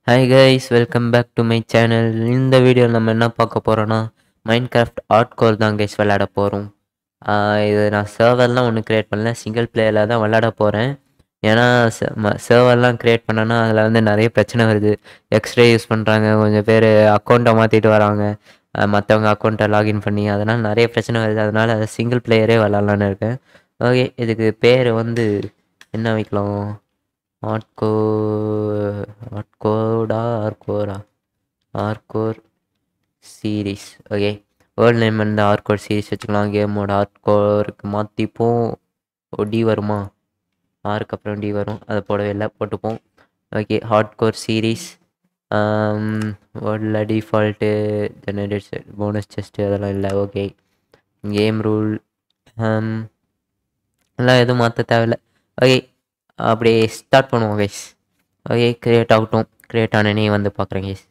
Hi guys welcome back to my channel இந்த வீடியோவில் நம்ம என்ன பார்க்க போகிறோன்னா மைண்ட் கிராஃப்ட் ஆர்ட் கோர் தான் கைஸ் விளையாட போகிறோம் இது நான் சர்வர்லாம் ஒன்றும் க்ரியேட் பண்ணல சிங்கிள் பிளேயரில் தான் விளையாட போகிறேன் ஏன்னா சர்வர்லாம் க்ரியேட் பண்ணோன்னா அதில் வந்து நிறைய பிரச்சனை வருது எக்ஸ்ரே யூஸ் பண்ணுறாங்க கொஞ்சம் பேர் அக்கௌண்ட்டை மாற்றிட்டு வராங்க மற்றவங்க அக்கௌண்ட்டை லாகின் பண்ணி அதனால் நிறைய பிரச்சனை வருது அதனால் அதை சிங்கிள் பிளேயரே விளாட்லான்னு இருக்கேன் ஓகே இதுக்கு பேர் வந்து என்ன வைக்கலாம் ஆட்கோ ஆட்கோடா ஆர்கோரா hardcore series okay world name வந்து ஆர்கோர் சீரீஸ் வச்சுக்கலாம் கேமோட ஆர்கோருக்கு மாற்றிப்போம் ஓ டி வருமா ஆருக்கு அப்புறம் டி வரும் அதை போடவே இல்லை போட்டுப்போம் ஓகே ஹார்ட்கோர் சீரீஸ் வேர்ல்டில் டிஃபால்ட்டு ஜெனரேட்ஸ் போனஸ் செஸ்ட்டு அதெல்லாம் இல்லை ஓகே கேம் ரூல் எல்லாம் எதுவும் மாற்ற தேவையில்ல ஓகே அப்படியே ஸ்டார்ட் பண்ணுவோம் கைஸ் ஓகே க்ரியேட் ஆகட்டும் க்ரியேட் ஆனனே வந்து பார்க்குறேன் கைஸ்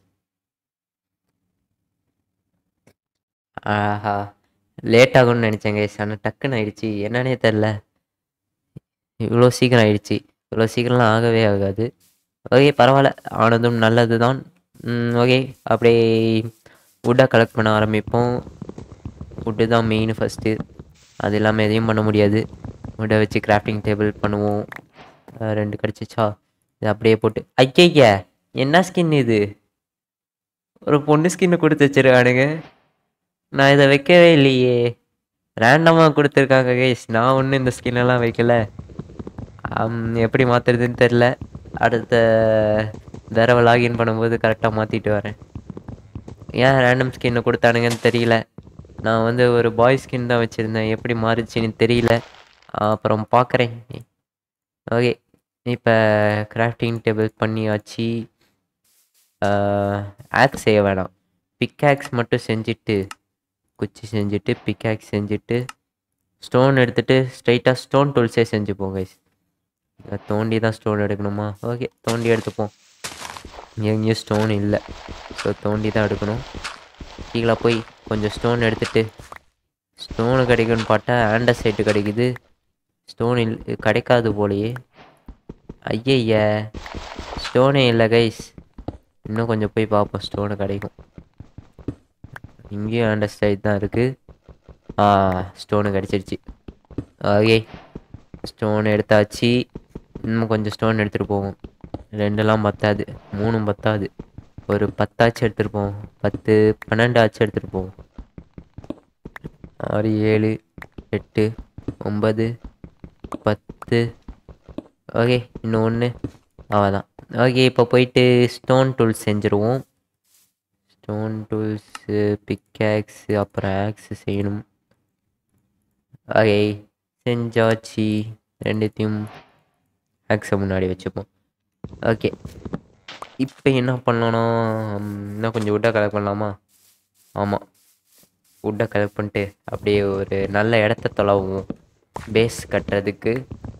ஆஹா லேட் ஆகும்னு நினச்சேன் கைஸ் ஆனால் டக்குன்னு ஆயிடுச்சு என்னன்னே தெரில இவ்வளோ சீக்கிரம் ஆயிடுச்சு இவ்வளோ சீக்கிரம்லாம் ஆகவே ஆகாது ஓகே பரவாயில்ல ஆனதும் நல்லது தான் ஓகே அப்படியே வுட்டை கலெக்ட் பண்ண ஆரம்பிப்போம் வுட்டு தான் மெயின் ஃபஸ்ட்டு அது இல்லாமல் எதையும் பண்ண முடியாது வுட்டை வச்சு கிராஃப்டிங் டேபிள் பண்ணுவோம் ரெண்டு கிடச்சிச்சா இது அப்படியே போட்டு ஐய என்ன ஸ்கின் இது ஒரு பொண்ணு ஸ்கின்னு கொடுத்து வச்சிருக்கானுங்க நான் இதை வைக்கவே இல்லையே ரேண்டமாக கொடுத்துருக்காங்க கைஸ் நான் ஒன்றும் இந்த ஸ்கின்னெல்லாம் வைக்கல எப்படி மாற்றுறதுன்னு தெரில அடுத்த தடவை லாகின் பண்ணும்போது கரெக்டாக மாற்றிட்டு வரேன் ஏன் ரேண்டம் ஸ்கின்னு கொடுத்தானுங்கன்னு தெரியல நான் வந்து ஒரு பாய் ஸ்கின் தான் வச்சுருந்தேன் எப்படி மாறிச்சுன்னு தெரியல அப்புறம் பார்க்குறேன் ஓகே இப்போ கிராஃப்டிங் டேபிள் பண்ணியாச்சு ஆக்ஸ் செய்ய வேணாம் பிக்காக்ஸ் மட்டும் செஞ்சுட்டு குச்சி செஞ்சுட்டு பிக்காக்ஸ் செஞ்சுட்டு ஸ்டோன் எடுத்துகிட்டு ஸ்ட்ரைட்டாக ஸ்டோன் டூல்ஸே செஞ்சுப்போம் கைஸ் தோண்டி தான் ஸ்டோன் எடுக்கணுமா ஓகே தோண்டி எடுத்துப்போம் எங்கேயும் ஸ்டோன் இல்லை ஸோ தோண்டி தான் எடுக்கணும் கீழே போய் கொஞ்சம் ஸ்டோன் எடுத்துகிட்டு ஸ்டோனு கிடைக்கும்னு பார்த்தா ஆண்டசைட்டு கிடைக்குது ஸ்டோன் இல் கிடைக்காது போலையே ஐயய்ய ஸ்டோனே இல்லை கைஸ் இன்னும் கொஞ்சம் போய் பார்ப்போம் ஸ்டோனு கிடைக்கும் இங்கேயும் ஆண்டர்ஸ்டைட் தான் இருக்குது ஆ ஸ்டோனு கிடச்சிருச்சு ஓகே ஸ்டோன் எடுத்தாச்சு இன்னும் கொஞ்சம் ஸ்டோன் எடுத்துகிட்டு போவோம் ரெண்டுலாம் பத்தாது மூணும் பத்தாது ஒரு பத்தாச்சு எடுத்துகிட்டு போவோம் பத்து பன்னெண்டு ஆச்சு எடுத்துகிட்டு போவோம் ஆறு ஏழு எட்டு ஒம்பது பத்து ஓகே இன்னும் ஒன்று அவ்வளோதான் ஓகே இப்போ போயிட்டு ஸ்டோன் டூல்ஸ் செஞ்சுருவோம் ஸ்டோன் டூல்ஸு பிக்காக்ஸு அப்புறம் ஆக்ஸு செய்யணும் ஓகே செஞ்சாச்சு ரெண்டுத்தையும் ஆக்ஸை முன்னாடி வச்சுப்போம் ஓகே இப்போ என்ன பண்ணலான்னா இன்னும் கொஞ்சம் வுட்டை கலெக்ட் பண்ணலாமா ஆமாம் வுட்டை கலெக்ட் பண்ணிட்டு அப்படியே ஒரு நல்ல இடத்த தொலைவோம் பேஸ் கட்டுறதுக்கு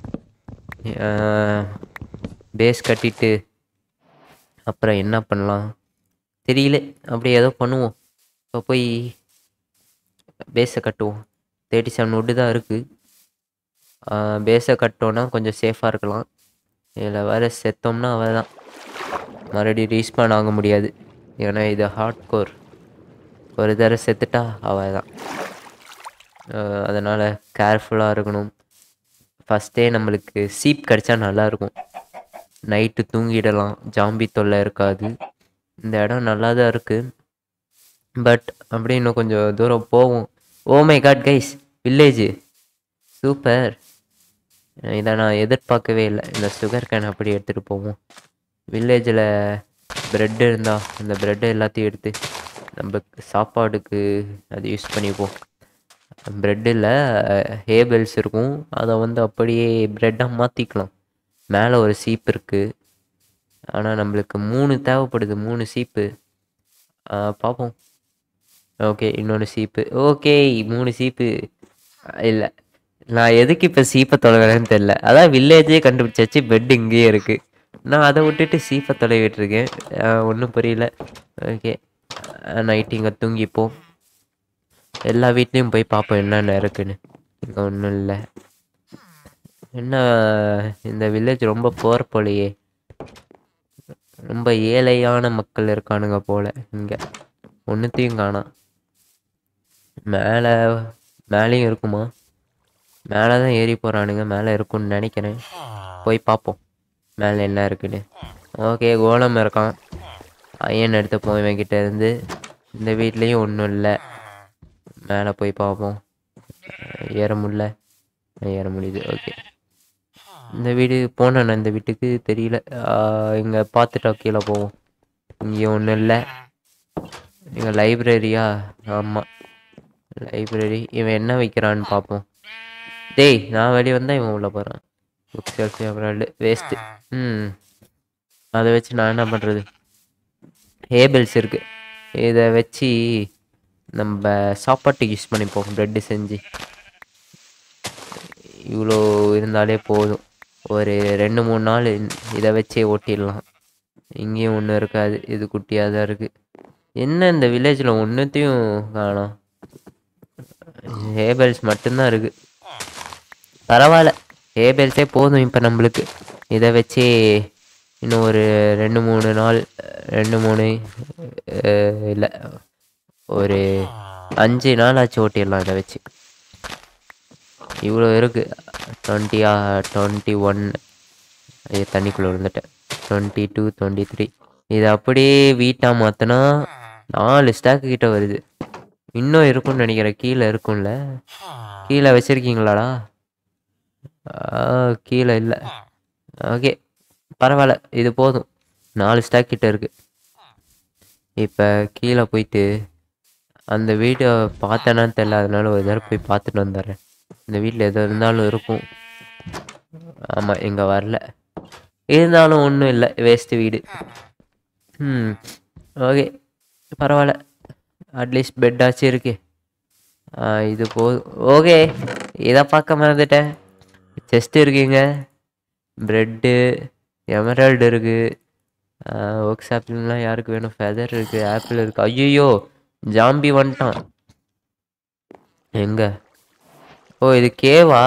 பேஸ் கட்டிட்டு அப்புறம் என்ன பண்ணலாம் தெரியல அப்படியே ஏதோ பண்ணுவோம் இப்போ போய் பேஸை கட்டுவோம் தேர்ட்டி செவன் வுட்டு தான் இருக்குது பேஸை கட்டோன்னா கொஞ்சம் சேஃபாக இருக்கலாம் இதில் வேறு செத்தோம்னா அவள் தான் மறுபடியும் ரீஸ்பான் ஆக முடியாது ஏன்னா இது ஹார்ட் கோர் ஒரு தடவை செத்துட்டா அவள் தான் அதனால் கேர்ஃபுல்லாக இருக்கணும் ஃபஸ்ட்டே நம்மளுக்கு சீப் கிடச்சா நல்லாயிருக்கும் நைட்டு தூங்கிடலாம் ஜாம்பி தொல்லை இருக்காது இந்த இடம் நல்லா தான் இருக்குது பட் அப்படியே இன்னும் கொஞ்சம் தூரம் போவோம் oh my god guys village super இதை நான் எதிர்பார்க்கவே இல்லை இந்த சுகர் கேன் அப்படி எடுத்துகிட்டு போவோம் வில்லேஜில் ப்ரெட்டு இருந்தால் அந்த ப்ரெட்டு எல்லாத்தையும் எடுத்து நம்ம சாப்பாடுக்கு அது யூஸ் பண்ணிப்போம் ப்ரெட்டில் ஹேபெல்ஸ் இருக்கும் அதை வந்து அப்படியே ப்ரெட்டாக மாற்றிக்கலாம் மேலே ஒரு சீப்பு இருக்குது ஆனால் நம்மளுக்கு மூணு தேவைப்படுது மூணு சீப்பு பார்ப்போம் ஓகே இன்னொன்று சீப்பு ஓகே மூணு சீப்பு இல்லை நான் எதுக்கு இப்போ சீப்பை தொலைகிறேன்னு தெரில அதான் வில்லேஜே கண்டுபிடிச்சாச்சு பெட் இங்கேயே இருக்குது நான் அதை விட்டுட்டு சீப்பை தொலைவிட்டு இருக்கேன் ஒன்றும் புரியல ஓகே நைட்டு இங்கே தூங்கிப்போம் எல்லா வீட்லேயும் போய் பார்ப்போம் என்னென்ன இருக்குன்னு இங்கே ஒன்றும் இல்லை என்ன இந்த வில்லேஜ் ரொம்ப போகிற போலையே ரொம்ப ஏழையான மக்கள் இருக்கானுங்க போல இங்கே ஒன்றுத்தையும் காணோம் மேலே மேலேயும் இருக்குமா மேலே தான் ஏறி போகிறானுங்க மேலே இருக்கும்னு நினைக்கிறேன் போய் பார்ப்போம் மேலே என்ன இருக்குன்னு ஓகே கோலம் இருக்கான் ஐயன் எடுத்து போய் இவன்கிட்ட இருந்து இந்த வீட்லேயும் ஒன்றும் இல்லை மேலே போய் பார்ப்போம் ஏற முடியல ஏற முடியுது ஓகே இந்த வீடு போனேண்ணா இந்த வீட்டுக்கு தெரியல இங்கே பார்த்துட்டா கீழே போவோம் இங்கே ஒன்றும் இல்லை இங்கே லைப்ரரியா ஆமாம் லைப்ரரி இவன் என்ன வைக்கிறான்னு பார்ப்போம் டேய் நான் வெளியே வந்தால் இவன் உள்ளே போகிறான் புக் செல்ஃபி அப்புறம் வேஸ்ட்டு ம் அதை வச்சு நான் என்ன பண்ணுறது ஹேபிள்ஸ் இருக்குது இதை வச்சு நம்ம சாப்பாட்டுக்கு யூஸ் பண்ணிப்போம் ப்ரெட்டு செஞ்சு இவ்வளோ இருந்தாலே போதும் ஒரு ரெண்டு மூணு நாள் இதை வச்சே ஓட்டிடலாம் இங்கேயும் ஒன்றும் இருக்காது இது குட்டியாக தான் இருக்குது என்ன இந்த வில்லேஜில் ஒன்றுத்தையும் காணோம் ஹேபல்ஸ் மட்டும்தான் இருக்குது பரவாயில்ல ஹேபல்ஸே போதும் இப்போ நம்மளுக்கு இதை வச்சே இன்னும் ஒரு ரெண்டு மூணு நாள் ரெண்டு மூணு இல்லை ஒரு அஞ்சு நாள் ஆச்சு ஓட்டிடலாம் இதை வச்சு இவ்வளோ இருக்குது டுவெண்ட்டியா டுவெண்ட்டி ஒன் ஐயோ தண்ணிக்குள்ளே விழுந்துட்டேன் டுவெண்ட்டி டூ டுவெண்ட்டி த்ரீ இது அப்படியே வீட்டாக மாற்றினா நாலு ஸ்டாக்கு கிட்ட வருது இன்னும் இருக்கும்னு நினைக்கிறேன் கீழே இருக்கும்ல கீழே வச்சுருக்கீங்களாடா கீழே இல்லை ஓகே பரவாயில்ல இது போதும் நாலு ஸ்டாக் கிட்ட இருக்குது இப்போ கீழே போயிட்டு அந்த வீட்டை பார்த்தேனான்னு தெரில அதனால ஒரு தடவை போய் பார்த்துட்டு வந்துடுறேன் இந்த வீட்டில் எது இருந்தாலும் இருக்கும் ஆமாம் இங்கே வரல இருந்தாலும் ஒன்றும் இல்லை வேஸ்ட்டு வீடு ம் ஓகே பரவாயில்ல அட்லீஸ்ட் பெட்டாச்சும் இருக்கு இது போதும் ஓகே இதை பார்க்க மறந்துட்டேன் செஸ்ட் இருக்குங்க ப்ரெட்டு எமரால்டு இருக்குது ஒர்க் ஆப்பிள்லாம் யாருக்கு வேணும் ஃபெதர் இருக்குது ஆப்பிள் இருக்குது ஐயோ ஜாம்பி வந்துட்டான் எங்க ஓ இது கேவா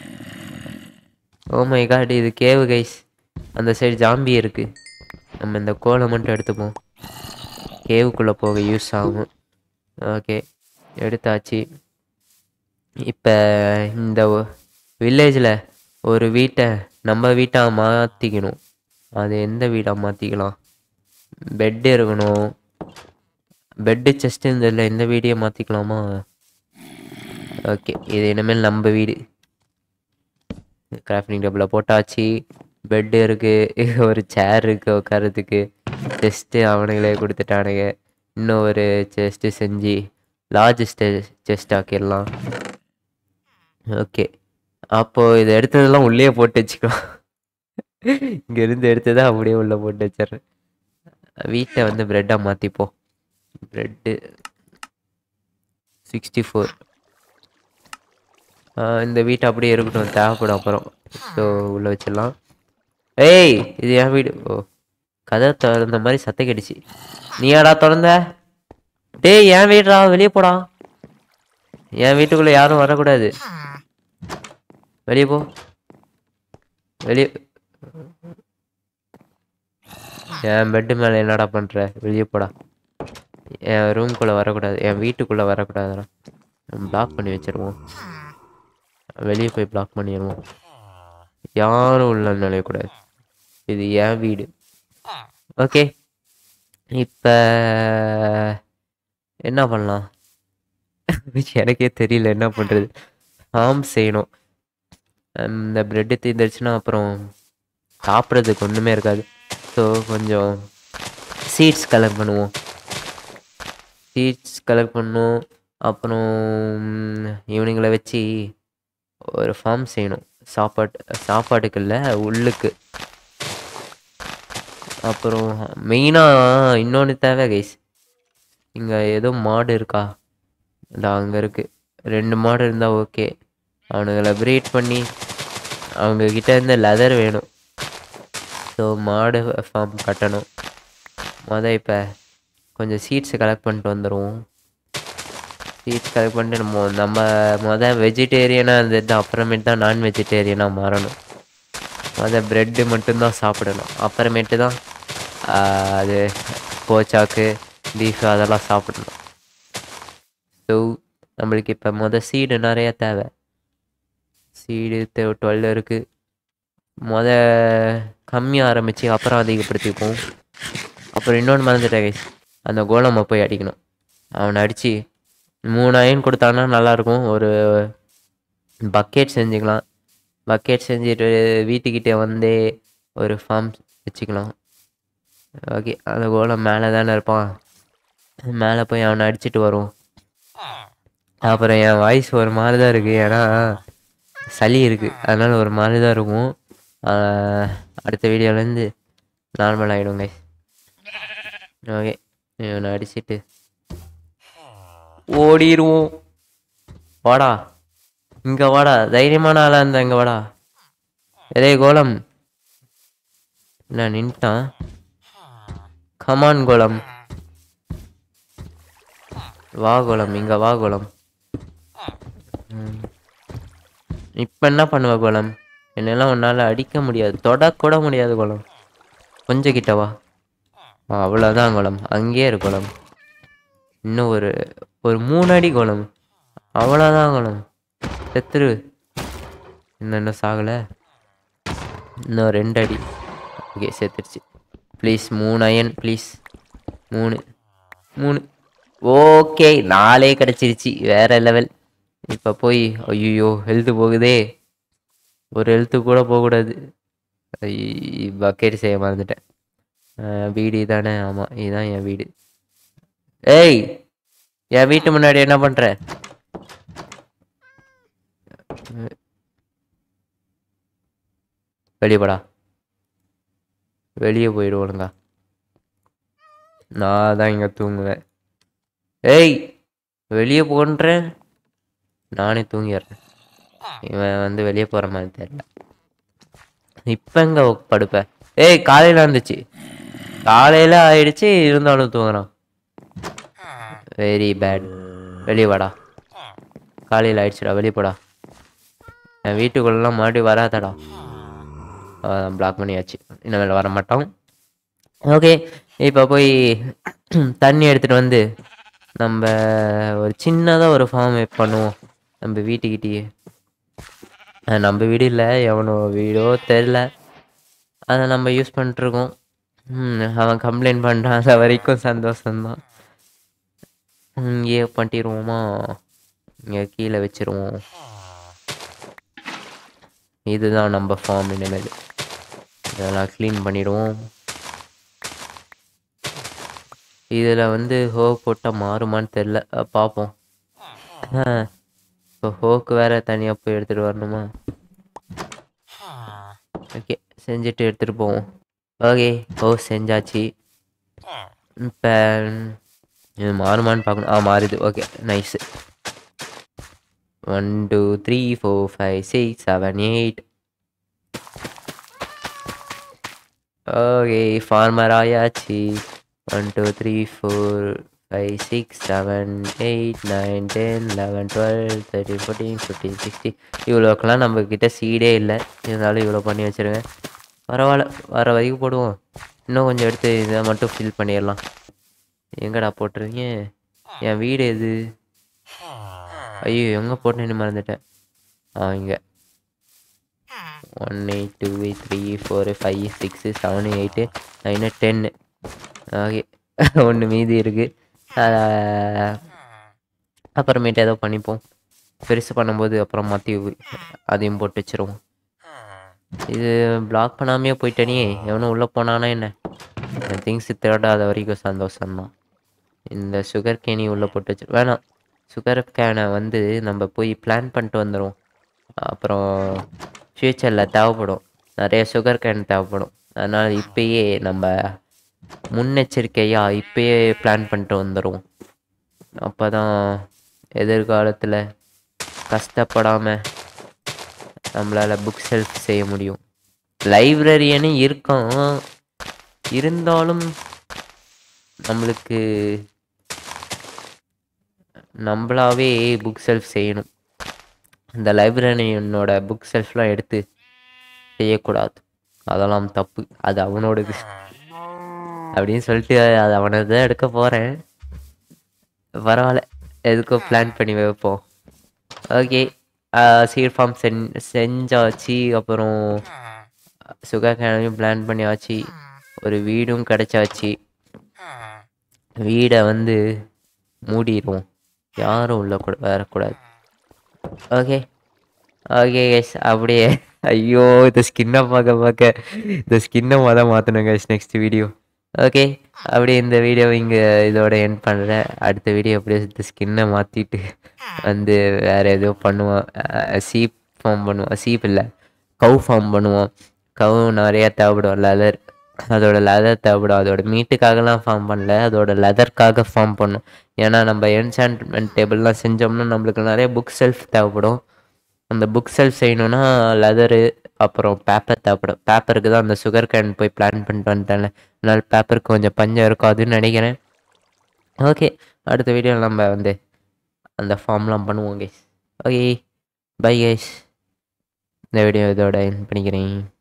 ஓ மை காட் இது கேவு கைஸ் அந்த சைடு ஜாம்பி இருக்கு நம்ம இந்த கோலை மட்டும் எடுத்துப்போம் கேவுக்குள்ளே போக யூஸ் ஆகும் ஓகே எடுத்தாச்சு இப்போ இந்த வில்லேஜில் ஒரு வீட்டை நம்ம வீட்டாக மாற்றிக்கணும் அது எந்த வீடாக மாற்றிக்கலாம் பெட்டு இருக்கணும் பெட்டு செஸ்ட் இந்த இந்த வீடியோ மாற்றிக்கலாமா ஓகே இது இனிமேல் நம்ம வீடு கிராஃப்டிங் டேபிளில் போட்டாச்சு பெட்டு இருக்குது ஒரு சேர் இருக்குது உட்காரத்துக்கு செஸ்ட்டு அவனுங்களே கொடுத்துட்டானுங்க இன்னும் ஒரு செஸ்ட்டு செஞ்சு லார்ஜ் ஸ்டே செஸ்ட் ஆக்கிடலாம் ஓகே அப்போது இதை எடுத்ததெல்லாம் உள்ளே போட்டு வச்சுக்கலாம் இங்கேருந்து எடுத்ததை அப்படியே உள்ளே போட்டு வச்சிட்றேன் வீட்டை வந்து ப்ரெட்டாக மாற்றிப்போம் ப்ரெட்டு சிக்ஸ்டி ஃபோர் இந்த வீட்டை அப்படியே இருக்கட்டும் தேவைப்படும் அப்புறம் ஸோ உள்ளே வச்சிடலாம் ஏய் இது என் வீடு ஓ கதை திறந்த மாதிரி சத்தம் கேட்டுச்சு நீயாடா திறந்த டேய் என் வீடுடா வெளியே போடா என் வீட்டுக்குள்ளே யாரும் வரக்கூடாது வெளியே போ வெளியே என் பெட்டு மேலே என்னடா பண்ணுற வெளியே போடா என் ரூம்குள்ளே வரக்கூடாது என் வீட்டுக்குள்ளே வரக்கூடாதுடா பிளாக் பண்ணி வச்சிருவோம் வெளியே போய் பிளாக் பண்ணிடுவோம் யாரும் உள்ள நுழையக்கூடாது இது என் வீடு ஓகே இப்போ என்ன பண்ணலாம் எனக்கே தெரியல என்ன பண்ணுறது ஃபார்ம் செய்யணும் இந்த ப்ரெட்டு தீர்ந்துருச்சுன்னா அப்புறம் சாப்பிட்றதுக்கு ஒன்றுமே இருக்காது ஸோ கொஞ்சம் சீட்ஸ் கலெக்ட் பண்ணுவோம் சீட்ஸ் கலெக்ட் பண்ணும் அப்புறம் இவனுங்களை வச்சு ஒரு ஃபார்ம் செய்யணும் சாப்பாட்டு சாப்பாட்டுக்கு இல்லை உள்ளுக்கு அப்புறம் மெயினாக இன்னொன்று தேவை கைஸ் இங்கே ஏதோ மாடு இருக்கா இல்லை அங்கே இருக்குது ரெண்டு மாடு இருந்தால் ஓகே அவனுங்களை ப்ரீட் பண்ணி அவங்கக்கிட்ட இருந்து லெதர் வேணும் ஸோ மாடு ஃபார்ம் கட்டணும் மொதல் இப்போ கொஞ்சம் சீட்ஸ் கலெக்ட் பண்ணிட்டு வந்துடுவோம் சீட்ஸ் கலெக்ட் பண்ணிட்டு நம்ம நம்ம மொதல் வெஜிடேரியனாக இருந்தது அப்புறமேட்டு தான் நான் வெஜிடேரியனாக மாறணும் மொதல் ப்ரெட்டு மட்டும்தான் சாப்பிடணும் அப்புறமேட்டு தான் ஆஹ் அது போச்சாக்கு பீஃப் அதெல்லாம் சாப்பிடணும் ஸோ நம்மளுக்கு இப்போ மொதல் சீடு நிறைய தேவை சீடு தேவை டுவெல் இருக்குது மொத கம்மியாக ஆரம்பித்து அப்புறம் அதிகப்படுத்திப்போம் அப்புறம் இன்னொன்று மறந்துட்டேன் guys. அந்த கோலமை போய் அடிக்கணும் அவனை அடித்து மூணு அயன் கொடுத்தான்னா நல்லாயிருக்கும் ஒரு பக்கெட் செஞ்சுக்கலாம் பக்கெட் செஞ்சுட்டு வீட்டுக்கிட்டே வந்தே ஒரு ஃபார்ம் வச்சுக்கலாம் ஓகே அந்த கோலம் மேலே தானே இருப்பான் மேலே போய் அவனை அடிச்சிட்டு வரும் அப்புறம் என் வாய்ஸ் ஒரு மாதிரி தான் இருக்குது ஏன்னா சளி இருக்குது அதனால ஒரு மாதிரி தான் இருக்கும் ஆஹ் அடுத்த வீடியோலேருந்து நார்மல் ஆகிடும் கைஸ் ஓகே இவனை அடிச்சிட்டு ஓடிடுவோம் வாடா இங்கே வாடா தைரியமான ஆளாக இருந்தா இங்கே வாடா எதே கோலம் என்ன நின்ட்டான் கமான் கோலம் வா கோலம் இங்க வா கோலம் ம். இப்ப என்ன பண்ணுவ கோலம் என்னெல்லாம் உன்னால அடிக்க முடியாது தொடக்கூட முடியாது கோலம் கொஞ்சம் கிட்ட வா ஆ, அவ்வளவுதான் கோலம் அங்கேயே இரு கோலம் இன்னும் ஒரு ஒரு மூணு அடி கோலம் அவ்வளோதான் கோலம் செத்துரு இன்னும் இன்னும் சாகலை இன்னும் ரெண்டு அடி ஓகே செத்துருச்சு ப்ளீஸ் மூணு அயன் ப்ளீஸ் மூணு மூணு ஓகே நாலே கிடச்சிருச்சு வேற லெவல் இப்போ போய் ஐயோ ஹெல்த்து போகுதே ஒரு ஹெல்த்து கூட போகக்கூடாது பக்கெட் செய்ய மறந்துட்டேன் அஹ் வீடு இதானே ஆமாம் இதுதான் என் வீடு ஏய் என் வீட்டு முன்னாடி என்ன பண்ற வெளியே போடா வெளியே போயிடு ஒழுங்கா நான் தான் இங்கே தூங்குவேன் ஏய் வெளியே போன்றேன் நானே தூங்கிடுறேன் இவன் வந்து வெளியே போகிற மாதிரி தெரியல இப்போ எங்கே படுப்பேன் ஏய் காலையில் வந்துச்சு காலையில் ஆயிடுச்சு இருந்தாலும் தூங்குறான் வெரி பேட் வெளியே வாடா காலையில் ஆயிடுச்சுடா வெளியே போடா என் வீட்டுக்குள்ளெல்லாம் மறுபடியும் வராதடா பிளாக் பண்ணியாச்சு இனிமேல் வர மாட்டோம் ஓகே இப்போ போய் தண்ணி எடுத்துகிட்டு வந்து நம்ம ஒரு சின்னதாக ஒரு ஃபார்ம் பண்ணுவோம் நம்ம வீட்டுக்கிட்டேயே அஹ் நம்ம வீடு இல்லை எவனோ வீடோ தெரில அதை நம்ம யூஸ் பண்ணிட்டுருக்கோம் ம், அவன் கம்ப்ளைண்ட் பண்ணுறான் அது வரைக்கும் சந்தோஷம்தான் இங்கேயே பண்ணிடுவோமா இங்கே கீழே வச்சிருவோம் இதுதான் நம்ம ஃபார்ம் இனிமேல் இதெல்லாம் க்ளீன் பண்ணிடுவோம் இதில் வந்து ஹோ போட்டால் மாறுமான்னு தெரில அஹ் பார்ப்போம் ஆ இப்போ ஹோக்கு வேற தனியாக போய் எடுத்துகிட்டு வரணுமா ஓகே செஞ்சுட்டு எடுத்துகிட்டு போவோம் ஓகே ஹோ செஞ்சாச்சு இப்போ இது மாறுமான்னு பார்க்கணும் ஆ மாறுது okay nice one two three four five six seven eight okay farmer ஆயாச்சு one two three four five six seven eight nine ten eleven twelve thirteen fourteen fifteen sixty இவ்வளோக்கெல்லாம் நம்மக்கிட்ட சீடே இல்லை இருந்தாலும் இவ்வளோ பண்ணி வச்சுருவேன் பரவாயில்ல வர வரைக்கும் போடுவோம் இன்னும் கொஞ்சம் எடுத்து இதை மட்டும் ஃபில் பண்ணிடலாம் எங்கடா போட்டுருவீங்க என் வீடு எது ஐயோ எங்கே போட்டேன்னு மறந்துட்டேன் ஆ இங்கே one eight two eight three four five six seven eight nine ten okay ஒன்று மீதி இருக்குது அப்புறமேட்டு ஏதோ பண்ணிப்போம் பெருசு பண்ணும்போது அப்புறம் மாற்றி அதையும் போட்டு வச்சிருவோம் இது பிளாக் பண்ணாமையே போயிட்டேனே எவனும் உள்ளே போனானா என்ன என் திங்ஸ் தேடாத வரைக்கும் சந்தோஷம்தான் இந்த சுகர் கேனி உள்ளே போட்டு வச்சு வேணாம் சுகர் கேனை வந்து நம்ம போய் பிளான் பண்ணிட்டு வந்துடுவோம் அப்புறம் ஃப்யூச்சரில் தேவைப்படும் நிறைய சுகர் கேன் தேவைப்படும் அதனால் இப்பயே நம்ம முன்னெச்சரிக்கையாக இப்பயே பிளான் பண்ணிட்டு வந்துடுவோம் அப்போ தான் எதிர்காலத்தில் கஷ்டப்படாமல் நம்மளால் புக் செல்ஃப் செய்ய முடியும் லைப்ரரியனு இருக்கும் இருந்தாலும் நம்மளுக்கு நம்மளாவே புக் செல்ஃப் செய்யணும் இந்த லைப்ரரியனோட புக் செல்ஃப்லாம் எடுத்து செய்யக்கூடாது அதெல்லாம் தப்பு அது அவனோடது அப்படின்னு சொல்லிட்டு அது அவனை தான் எடுக்க போகிறேன் பரவாயில்ல எதுக்கும் பிளான் பண்ணி வைப்போம் ஓகே சீட் ஃபார்ம் சென் செஞ்சாச்சு அப்புறம் சுகர் கேனையும் பிளான் பண்ணியாச்சு ஒரு வீடும் கிடைச்சாச்சு வீடை வந்து மூடிடுவோம் யாரும் உள்ள கூட வரக்கூடாது ஓகே ஓகே கைஸ் அப்படியே ஐயோ இந்த ஸ்கின்னை பார்க்க பார்க்க இந்த ஸ்கின்னை மொதல் மாற்றணும் கைஸ் நெக்ஸ்ட் வீடியோ ஓகே அப்படியே இந்த வீடியோ இங்கே இதோட எண்ட் பண்ணுறேன் அடுத்த வீடியோ அப்படியே இந்த ஸ்கின்னை மாற்றிட்டு வந்து வேறு எதுவும் பண்ணுவோம் சீப் ஃபார்ம் பண்ணுவோம் சீப் இல்லை கவு ஃபார்ம் பண்ணுவோம் கவு நிறையா தேவைப்படும் லெதர் அதோட லெதர் தேவைப்படும் அதோட மீட்டுக்காகலாம் ஃபார்ம் பண்ணல அதோட லெதர்க்காக ஃபார்ம் பண்ணும் ஏன்னா நம்ம என்சான்மெண்ட் டேபிள்லாம் செஞ்சோம்னா நம்மளுக்கு நிறைய புக் செல்ஃப் தேவைப்படும் அந்த புக் செல்ஃப் செய்யணும்னா லெதரு அப்புறம் பேப்பர் தேவைப்படும் பேப்பருக்கு தான் அந்த சுகர் கேன் போய் பிளான் பண்ணிட்டு வந்துட்டேன்ல அதனால பேப்பருக்கு கொஞ்சம் பஞ்சம் இருக்கும் அதுன்னு நினைக்கிறேன் ஓகே அடுத்த வீடியோவில் நம்ம வந்து அந்த ஃபார்ம்லாம் பண்ணுவோம் கைஸ் ஓகே பை கைஸ் இந்த வீடியோ இதோட என் பண்ணிக்கிறேன்